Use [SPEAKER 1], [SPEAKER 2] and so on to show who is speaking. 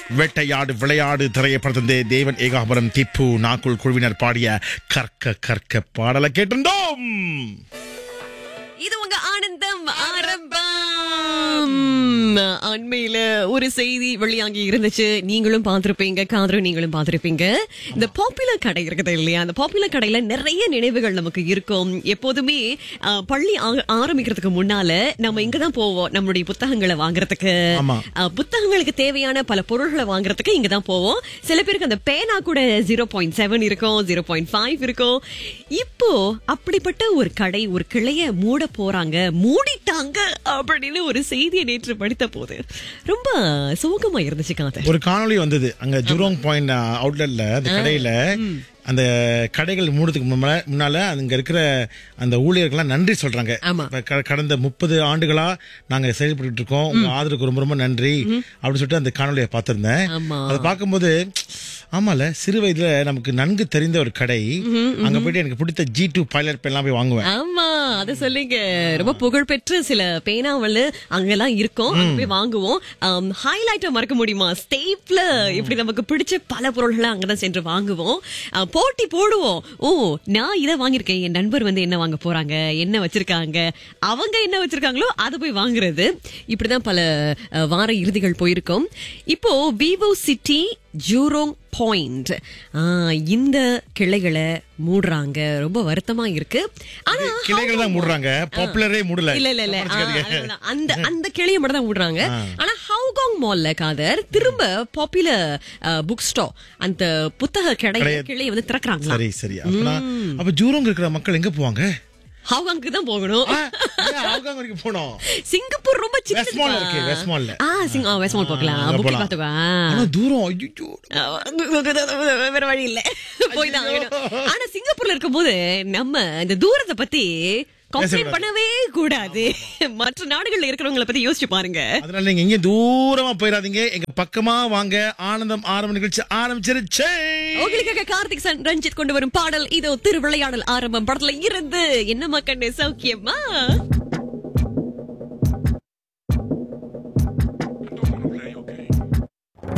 [SPEAKER 1] வேட்டையாடு விளையாடு திரையப்படத்திலிருந்து தேவன் ஏகாபுரம் திப்பு நாக்குள் குழுவினர் பாடிய கற்க கற்க பாடலை கேட்டிருந்தோம்
[SPEAKER 2] இது உங்க ஆனந்தம் ஆரம்பம் அண்மையில ஒரு செய்தி வெளியாகி இருந்துச்சு நீங்களும் பார்த்திருப்பீங்க காதரும் நீங்களும் பார்த்திருப்பீங்க இந்த பாப்புலர் கடை இருக்குது இல்லையா அந்த பாப்புலர் கடையில நிறைய நினைவுகள் நமக்கு இருக்கும் எப்போதுமே அஹ், பள்ளி ஆ- ஆரம்பிக்கிறதுக்கு முன்னால நம்ம இங்கதான் போவோம் நம்மளுடைய புத்தகங்களை வாங்குறதுக்கு
[SPEAKER 1] ஆமா.
[SPEAKER 2] அஹ், புத்தகங்களுக்கு தேவையான பல பொருள்களை வாங்குறதுக்கு இங்க தான் போவோம் சில பேருக்கு அந்த பேனா கூட ஜீரோ பாயிண்ட் செவன் இருக்கும் ஜீரோ பாயிண்ட் ஃபைவ் இருக்கும் இப்போ அப்படிப்பட்ட ஒரு கடை ஒரு கிளைய மூட போறாங்க மூடிட்டாங்க அப்படின்னு ஒரு செய்தியை நேற்று படித்த போது ரொம்ப சோகமா இருந்துச்சு காதை
[SPEAKER 1] ஒரு காணொளி வந்தது அங்க ஜூரோங் பாயிண்ட் அவுட்லெட்ல அந்த கடையில அந்த கடைகள் மூடுறதுக்கு முன்னால- முன்னால அங்க இருக்கிற அந்த ஊழியர்கள்லாம் நன்றி சொல்றாங்க
[SPEAKER 2] ஆமா.
[SPEAKER 1] இப்ப க- கடந்த முப்பது ஆண்டுகளா நாங்க செயல்பட்டு இருக்கோம் உங்க ஆதரவுக்கு ரொம்ப ரொம்ப நன்றி அப்படின்னு சொல்லிட்டு அந்த காணொலியை பார்த்திருந்தேன்
[SPEAKER 2] ஆமா.
[SPEAKER 1] அதை பார்க்கும்போது ஆமால சிறு வயதுல நமக்கு நன்கு தெரிந்த ஒரு கடை அங்க போயிட்டு எனக்கு பிடித்த ஜி டூ பைலட் பென் எல்லாம் போய் வாங்குவேன்
[SPEAKER 2] ஆமா அத சொல்லிங்க ரொம்ப புகழ்பெற்ற சில பேனாவல் அங்கெல்லாம் இருக்கும் அங்க போய் வாங்குவோம் ஹைலைட்டா மறக்க முடியுமா ஸ்டேப்ல இப்படி நமக்கு பிடிச்ச பல பொருள்களை அங்கதான் சென்று வாங்குவோம் அஹ், போட்டி போடுவோம் ஓ நான் இதை வாங்கியிருக்கேன் என் நண்பர் வந்து என்ன வாங்க போறாங்க என்ன வச்சிருக்காங்க அவங்க என்ன வச்சிருக்காங்களோ அதை போய் வாங்குறது இப்படிதான் பல அஹ், வார இறுதிகள் போயிருக்கும் இப்போ விவோ சிட்டி ஜூரோங் பாயிண்ட் இந்த கிளைகளை மூடுறாங்க ரொம்ப வருத்தமா இருக்கு ஆனா
[SPEAKER 1] கிளைகள் தான் மூடுறாங்க பாப்புலரே மூடல
[SPEAKER 2] இல்ல இல்ல இல்ல ஆ, அதுதான். அந்த அந்த கிளைய மட்டும் தான் விடுறாங்க ஆனா ஹவுகாங் மால்ல காதர் திரும்ப பாப்புலர் புக் ஸ்டோர் அந்த புத்தக கடை கிளைய வந்து திறக்கறாங்க
[SPEAKER 1] சரி சரி அப்பனா அப்ப ஜூரோங் இருக்கிற மக்கள் எங்க போவாங்க
[SPEAKER 2] ஹவுகாங்க்கு தான் போகணும்
[SPEAKER 1] ஆ, ஏன் ஹாங்காங் வரைக்கும் போனோம்
[SPEAKER 2] சிங்கப்பூர் ரொம்ப
[SPEAKER 1] வெஸ்ட் மால் இருக்கு வெஸ்ட் மால்ல
[SPEAKER 2] ஆ சிங் ஆ வெஸ்ட் மால் போகலாம்
[SPEAKER 1] அங்க
[SPEAKER 2] புக்கிங்
[SPEAKER 1] போலாம்.
[SPEAKER 2] பாத்துக்கோ
[SPEAKER 1] ஆனா தூரம் ஐயோ
[SPEAKER 2] வேற வழி இல்ல போய் தான் ஆகணும். ஆனா சிங்கப்பூர்ல இருக்கும்போது நம்ம இந்த தூரத்தை பத்தி கம்ப்ளைண்ட்
[SPEAKER 1] பேசக்கூடாது.
[SPEAKER 2] பண்ணவே கூடாது மற்ற நாடுகள்ல இருக்கிறவங்கள பத்தி யோசிச்சு பாருங்க
[SPEAKER 1] அதனால நீங்க எங்க தூரமா போயிடாதீங்க எங்க பக்கமா வாங்க ஆனந்தம் ஆரம்ப நிகழ்ச்சி ஆரம்பிச்சிருச்சே
[SPEAKER 2] உங்களுக்காக கார்த்திக் சன் ரஞ்சித் கொண்டு வரும் பாடல் இதோ திருவிளையாடல் ஆரம்பம் படத்துல இருந்து என்னம்மா கண்ணு சௌக்கியமா